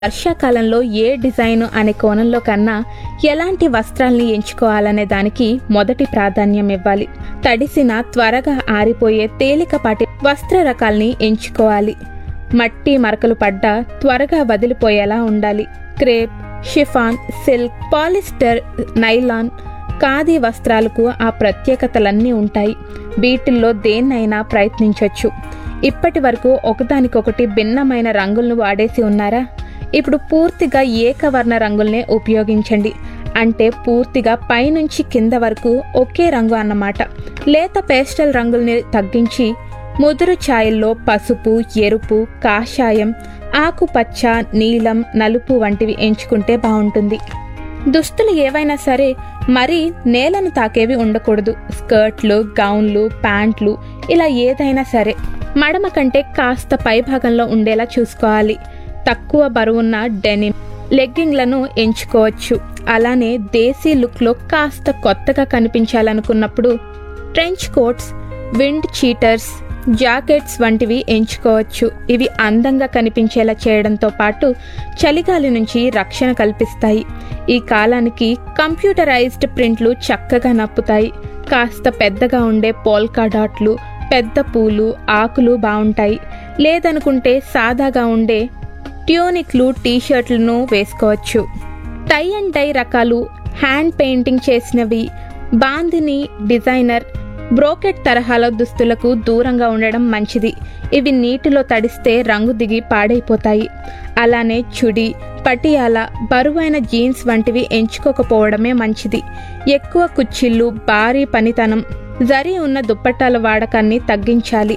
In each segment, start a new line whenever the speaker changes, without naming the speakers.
వర్షాకాలంలో ఏ డిజైన్ అనే కోణంలో కన్నా ఎలాంటి వస్త్రాల్ని ఎంచుకోవాలనే దానికి మొదటి ప్రాధాన్యం ఇవ్వాలి తడిసిన త్వరగా ఆరిపోయే తేలికపాటి వస్త్ర రకాల్ని ఎంచుకోవాలి మట్టి మరకలు పడ్డ త్వరగా వదిలిపోయేలా ఉండాలి crepe chiffon silk polyester nylon khadi వస్త్రాలకు ఆ ప్రత్యేకతలన్నీ ఉంటాయి వీటిల్లో దేన్నైనా ప్రయత్నించవచ్చు ఇప్పటి వరకు ఒకదానికొకటి భిన్నమైన రంగులను వాడేసి ఉన్నారా ఇప్పుడు పూర్తిగా ఏకవర్ణ రంగుల్నే ఉపయోగించండి అంటే పూర్తిగా పైనుంచి కింద వరకు ఒకే రంగు అన్నమాట లేత పేస్టల్ రంగుల్ని తగ్గించి ముదురు ఛాయల్లో పసుపు ఎరుపు కాషాయం ఆకుపచ్చ నీలం నలుపు వంటివి ఎంచుకుంటే బాగుంటుంది దుస్తులు ఏవైనా సరే మరీ నేలను తాకేవి ఉండకూడదు స్కర్ట్లు గౌన్లు ప్యాంట్లు ఇలా ఏదైనా సరే మడమ కంటే కాస్త పైభాగంలో ఉండేలా చూసుకోవాలి తక్కువ బరువున్న డెనిమ్ లెగ్గింగ్లను ఎంచుకోవచ్చు అలానే దేశీ లుక్లో కాస్త కొత్తగా కనిపించాలనుకున్నప్పుడు trench coats wind cheaters jackets వంటివి ఎంచుకోవచ్చు ఇవి అందంగా కనిపించేలా చేయడంతో పాటు చలిగాలి నుంచి రక్షణ కల్పిస్తాయి ఈ కాలానికి కంప్యూటరైజ్డ్ ప్రింట్లు చక్కగా నప్పుతాయి కాస్త పెద్దగా ఉండే పోల్కా డాట్లు పెద్ద పూలు ఆకులు బాగుంటాయి లేదనుకుంటే సాదాగా ఉండే ట్యూనిక్లు టీషర్ట్లను వేసుకోవచ్చు టై అండ్ డై రకాలు హ్యాండ్ పెయింటింగ్ చేసినవి బాందిని డిజైనర్ బ్రోకెట్ తరహాల దుస్తులకు దూరంగా ఉండడం మంచిది ఇవి నీటిలో తడిస్తే రంగు దిగి పాడైపోతాయి అలానే చుడి పటియాల బరువైన జీన్స్ వంటివి ఎంచుకోకపోవడమే మంచిది ఎక్కువ కుచ్చిళ్ళు భారీ పనితనం జరి ఉన్న దుప్పట్టాల వాడకాన్ని తగ్గించాలి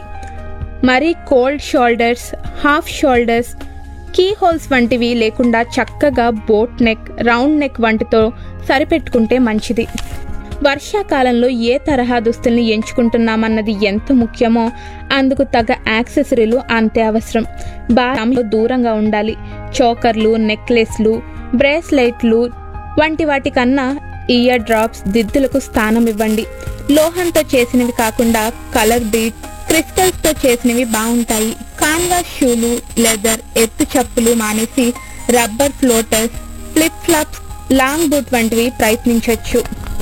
మరీ cold shoulders half shoulders key holes వంటివి లేకుండా చక్కగా బోట్ నెక్ రౌండ్ నెక్ వంటితో సరిపెట్టుకుంటే మంచిది వర్షాకాలంలో ఏ తరహా దుస్తుల్ని ఎంచుకుంటున్నామన్నది ఎంత ముఖ్యమో అందుకు తగ్గ యాక్సెసరీలు అంతే అవసరం బాగా దూరంగా ఉండాలి చోకర్లు నెక్లెస్లు బ్రేస్లెట్లు వంటి వాటి కన్నా ఇయర్ డ్రాప్స్ దిద్దులకు స్థానం ఇవ్వండి లోహంతో చేసినవి కాకుండా కలర్ బీట్ క్రిస్టల్స్ తో చేసినవి బాగుంటాయి కాన్వాస్ షూలు లెదర్ ఎత్తు చెప్పులు మానేసి rubber floaters flip flops long boot వంటివి ప్రయత్నించవచ్చు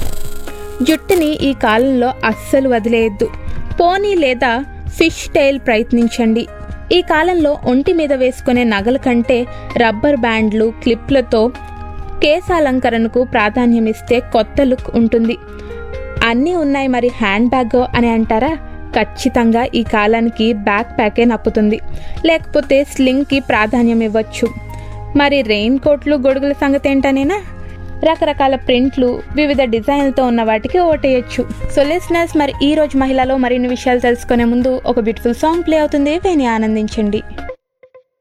జుట్టుని ఈ కాలంలో అస్సలు వదిలేయద్దు పోనీ లేదా ఫిష్ టైల్ ప్రయత్నించండి ఈ కాలంలో ఒంటి మీద వేసుకునే నగల కంటే రబ్బర్ బ్యాండ్లు క్లిప్లతో కేశాలంకరణకు ప్రాధాన్యమిస్తే కొత్త లుక్ ఉంటుంది అన్నీ ఉన్నాయి మరి హ్యాండ్ బ్యాగ్ అని అంటారా ఖచ్చితంగా ఈ కాలానికి బ్యాక్ ప్యాకే నప్పుతుంది లేకపోతే స్లింగ్కి ప్రాధాన్యం ఇవ్వచ్చు మరి రెయిన్ కోట్లు గొడుగుల సంగతి ఏంటనేనా రకరకాల ప్రింట్లు వివిధ డిజైన్లతో ఉన్న వాటికి ఓటేయచ్చు సో లిస్నర్స్ మరి ఈ రోజు మహిళలో మరిన్ని విషయాలు తెలుసుకునే ముందు ఒక బ్యూటిఫుల్ సాంగ్ ప్లే అవుతుంది విని ఆనందించండి